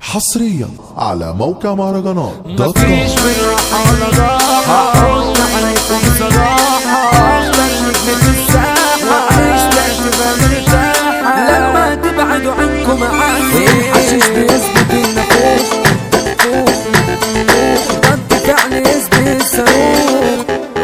حصريا على موقع مهرجانات دوت كوم مفيش من راحة ولا راحة هرد عليكم صراحة أفضل نجم في الساحة عيش تبقى مرتاحة لما تبعدوا عنكم عني الحشيش بيثبت النفوس رد فعل يثبت الصاروخ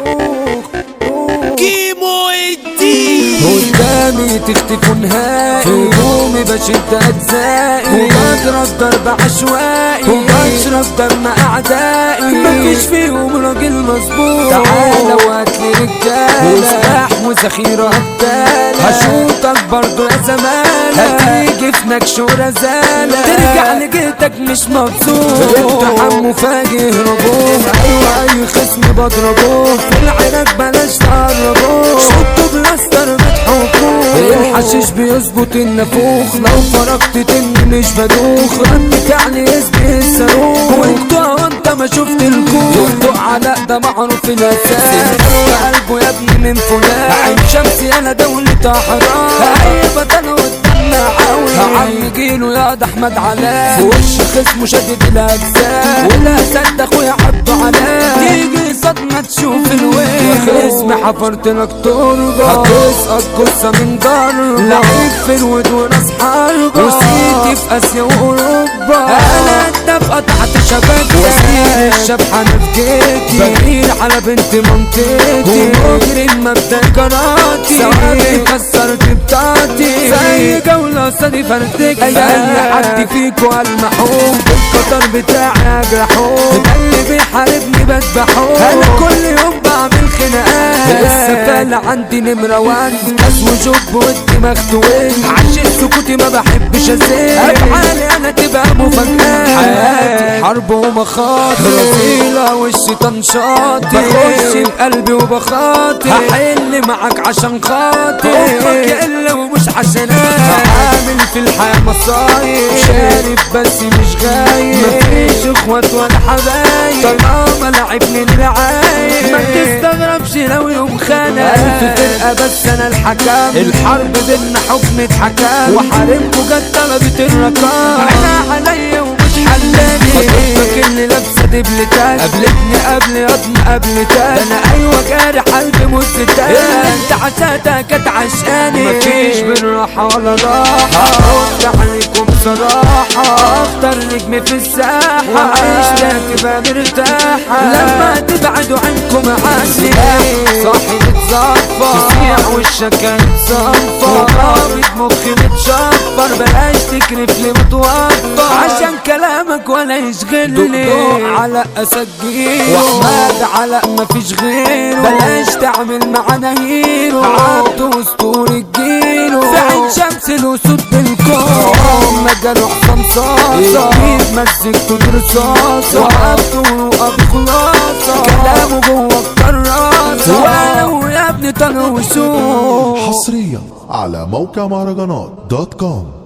كيمو الدين قدامي تختفوا نهائي في هجومي بشد اجزائي وبضرب ضرب عشوائي وبشرب دم اعدائي مفيش فيهم راجل مظبوط تعالى وهاتلي رجاله وسلاح وذخيره قتاله هشوطك برضو يا زمالة هتيجي في نكش ورزالة ترجع لجيتك مش مبسوط اقتحام مفاجئ هربوه ايوه اي خصم بضربوه في العراق بلاش تقربوه شطوا بلاستر بتحكوه الحشيش بيظبط النافوخ لو فرقت تن مش بدوخ رد فعل يسبق الصاروخ وانتوا وانت ما شفت الكوخ دقدق علاء ده معروف الاساس قلبه يا ابني من فلان عين شمسي انا دولة احرار اي بطل قدامنا عاوي عم جيله يا ده احمد علاء في وش خصمه شدد الاجزاء ولا صدق اخويا عبده علاء تيجي صدمة تشوف الويل اسمي حفرت لك تربة هتسقط جثة من ضربة لعيب في الود وراس حربة وسيتي في اسيا واوروبا انا الدفقة تحت شبكة وسيل الشبحة انا في جيتي بغير على بنت منطقتي ومجرم مبدأ كراتي ثوابي كسرت بتاعتي زي جولة صدي فردك اي حد فيكو المحوم القطر بتاعي اجرحوه ده اللي بيحاربني بذبحوه انا كل يوم بعمل خناقات السفالة عندي نمرة وان ناس وجوب ودي مخدوين عشان سكوتي ما بحبش ازيد افعالي انا تبقى مفاجآت حياتي حرب ومخاطر رزيلة والشيطان شاطر بخش بقلبي وبخاطر هحل معاك عشان خاطر حبك يقل ومش عشان عامل في الحياة مصايب شارب بس مش غايب مفيش اخوات ولا حبايب طالما لعبني الرعايب ما تستغربش لو يوم خانق ألف فرقة بس أنا الحكم الحرب بينا حكم اتحكم وحاربكوا جت طلبت الرقم عينها عليا ومش حلاني خطيبتك اللي لابسة دبلتات قابلتني قبل قطن قبل تاني انا ايوه جارح قلبي مستان انت عشاتها كانت عشقاني مفيش بالراحة ولا راحة ارد عليكم بصراحة اختار نجم في الساحة وعيش لا تبقى مرتاحة لما تبعدوا عنكم عني صاحي متزفر تسيح وشك يتصفر ورابط مخي متشفر بلاش تكرف لي متوفر عشان كلامك ولا يشغلني على اسجيله واحمد على مفيش غيره بلاش تعمل معانا هيرو عبد واسطوري تجيله في عين شمس الاسود بالكون مجاله حسام صاصة ايد مسكته برصاصة وقفته وقف خلاصة كلامه جوه الكراسة ولو يا ابني طلع وشوش حصريا على موقع مهرجانات دوت كوم